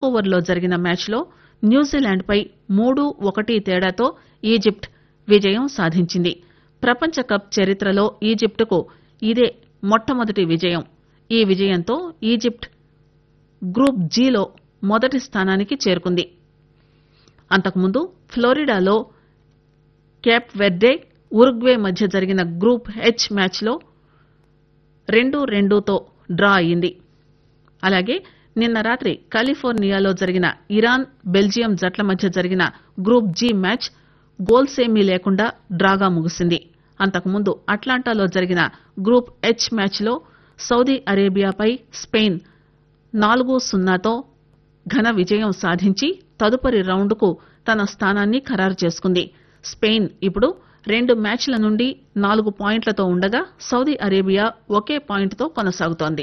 వాంకోవర్లో జరిగిన మ్యాచ్లో న్యూజిలాండ్పై మూడు ఒకటి తేడాతో ఈజిప్ట్ విజయం సాధించింది ప్రపంచ కప్ చరిత్రలో ఈజిప్టుకు ఇదే మొట్టమొదటి విజయం ఈ విజయంతో ఈజిప్ట్ గ్రూప్ జీలో మొదటి స్థానానికి చేరుకుంది అంతకుముందు ఫ్లోరిడాలో కేప్ వెర్డే ఉరుగ్వే మధ్య జరిగిన గ్రూప్ హెచ్ మ్యాచ్లో రెండు రెండుతో డ్రా అయింది అలాగే నిన్న రాత్రి కాలిఫోర్నియాలో జరిగిన ఇరాన్ బెల్జియం జట్ల మధ్య జరిగిన గ్రూప్ జీ మ్యాచ్ గోల్సేమీ లేకుండా డ్రాగా ముగిసింది అంతకుముందు అట్లాంటాలో జరిగిన గ్రూప్ హెచ్ మ్యాచ్లో సౌదీ అరేబియాపై స్పెయిన్ నాలుగు సున్నాతో ఘన విజయం సాధించి తదుపరి రౌండ్కు తన స్థానాన్ని ఖరారు చేసుకుంది స్పెయిన్ ఇప్పుడు రెండు మ్యాచ్ల నుండి నాలుగు పాయింట్లతో ఉండగా సౌదీ అరేబియా ఒకే పాయింట్తో కొనసాగుతోంది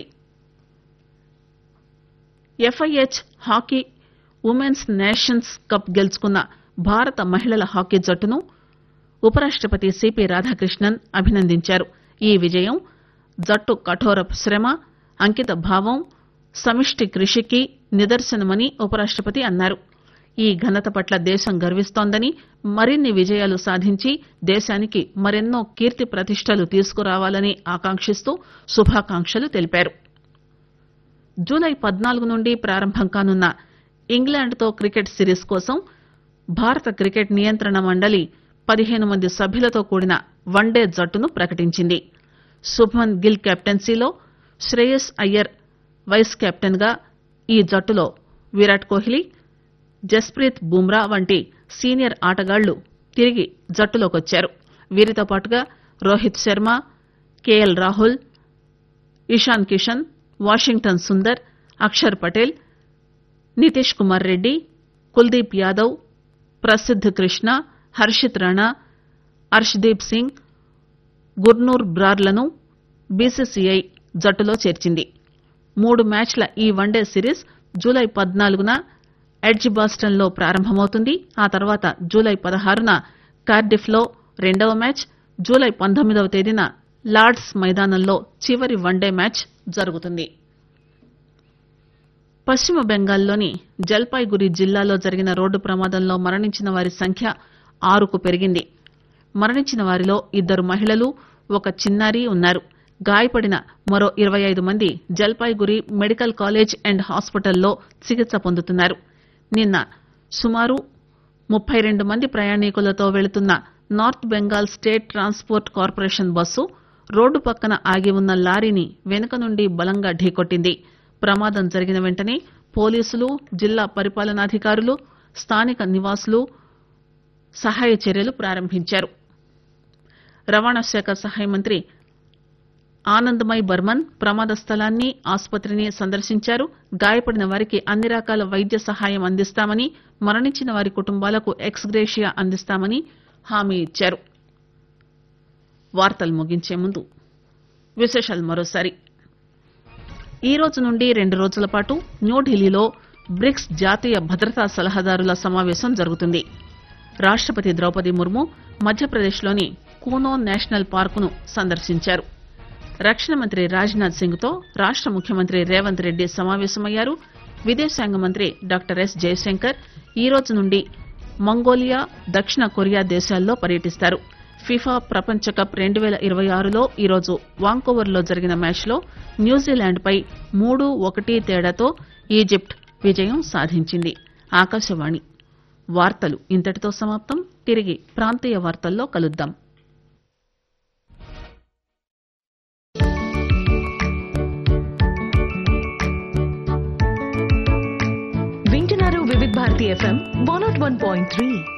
F I H hockey women's nations cup గెలుచుకున్న భారత మహిళల హాకీ జట్టును ఉపరాష్టపతి సిపి రాధాకృష్ణన్ అభినందించారు ఈ విజయం జట్టు కఠోర శ్రమ అంకిత భావం సమిష్టి కృషికి నిదర్శనమని ఉపరాష్టపతి అన్నారు ఈ ఘనత పట్ల దేశం గర్విస్తోందని మరిన్ని విజయాలు సాధించి దేశానికి మరెన్నో కీర్తి ప్రతిష్టలు తీసుకురావాలని ఆకాంక్షిస్తూ శుభాకాంక్షలు తెలిపారు జూలై పద్నాలుగు నుండి ప్రారంభం కానున్న ఇంగ్లాండ్తో క్రికెట్ సిరీస్ కోసం భారత క్రికెట్ నియంత్రణ మండలి పదిహేను మంది సభ్యులతో కూడిన వన్డే జట్టును ప్రకటించింది శుభ్మన్ గిల్ కెప్టెన్సీలో శ్రేయస్ అయ్యర్ వైస్ కెప్టెన్ గా ఈ జట్టులో విరాట్ కోహ్లీ జస్ప్రీత్ బుమ్రా వంటి సీనియర్ ఆటగాళ్లు తిరిగి జట్టులోకొచ్చారు వీరితో పాటుగా రోహిత్ శర్మ కేఎల్ రాహుల్ ఇషాన్ కిషన్ వాషింగ్టన్ సుందర్ అక్షర్ పటేల్ నితీష్ కుమార్ రెడ్డి కుల్దీప్ యాదవ్ ప్రసిద్ధ్ కృష్ణ హర్షిత్ రాణా హర్షదీప్ సింగ్ గుర్నూర్ బ్రార్లను బీసీసీఐ జట్టులో చేర్చింది మూడు మ్యాచ్ల ఈ వన్డే సిరీస్ జూలై పద్నాలుగున ఎడ్జ్ బాస్టన్ లో ప్రారంభమవుతుంది ఆ తర్వాత జూలై పదహారున కార్డిఫ్ లో రెండవ మ్యాచ్ జూలై పంతొమ్మిదవ తేదీన లార్డ్స్ మైదానంలో చివరి వన్డే మ్యాచ్ జరుగుతుంది పశ్చిమ బెంగాల్లోని జల్పాయ్గురి జిల్లాలో జరిగిన రోడ్డు ప్రమాదంలో మరణించిన వారి సంఖ్య ఆరుకు పెరిగింది మరణించిన వారిలో ఇద్దరు మహిళలు ఒక చిన్నారి ఉన్నారు గాయపడిన మరో ఇరవై ఐదు మంది జల్పాయ్గురి మెడికల్ కాలేజ్ అండ్ హాస్పిటల్లో చికిత్స పొందుతున్నారు నిన్న సుమారు ముప్పై రెండు మంది ప్రయాణికులతో వెళుతున్న North Bengal state transport corporation bus road పక్కన ఆగి ఉన్న లారీని వెనుక నుండి బలంగా ఢీకొట్టింది ప్రమాదం జరిగిన వెంటనే పోలీసులు జిల్లా పరిపాలనాధికారులు స్థానిక నివాసులు సహాయ చర్యలు ప్రారంభించారు రవాణా శాఖ సహాయ మంత్రి ఆనందమయ్ బర్మన్ ప్రమాద స్థలాన్ని ఆసుపత్రిని సందర్శించారు గాయపడిన వారికి అన్ని రకాల వైద్య సహాయం అందిస్తామని మరణించిన వారి కుటుంబాలకు ఎక్స్ గ్రేషియా అందిస్తామని హామీ ఇచ్చారు వార్తలు ముగించే ముందు విశేషాలు మరోసారి ఈ రోజు నుండి రెండు రోజుల పాటు న్యూఢిల్లీలో బ్రిక్స్ జాతీయ భద్రతా సలహాదారుల సమావేశం జరుగుతుంది రాష్టపతి ద్రౌపది ముర్ము మధ్యప్రదేశ్లోని కూనో నేషనల్ పార్కును సందర్శించారు రక్షణ మంత్రి రాజ్నాథ్ సింగ్ తో రాష్ట ముఖ్యమంత్రి రేవంత్ రెడ్డి సమావేశమయ్యారు విదేశాంగ మంత్రి డాక్టర్ ఎస్ జయశంకర్ ఈ రోజు నుండి మంగోలియా దక్షిణ కొరియా దేశాల్లో పర్యటిస్తారు ఫిఫా ప్రపంచ కప్ రెండు పేల ఇరవై ఆరులో ఈరోజు వాంకోవర్ లో జరిగిన మ్యాచ్ లో న్యూజిలాండ్ పై మూడు ఒకటి తేడాతో ఈజిప్ట్ విజయం సాధించింది ఆకాశవాణి వార్తలు ఇంతటితో సమాప్తం తిరిగి ప్రాంతీయ వార్తల్లో కలుద్దాం వింటున్నారు Vividh Bharati F M one nought one point three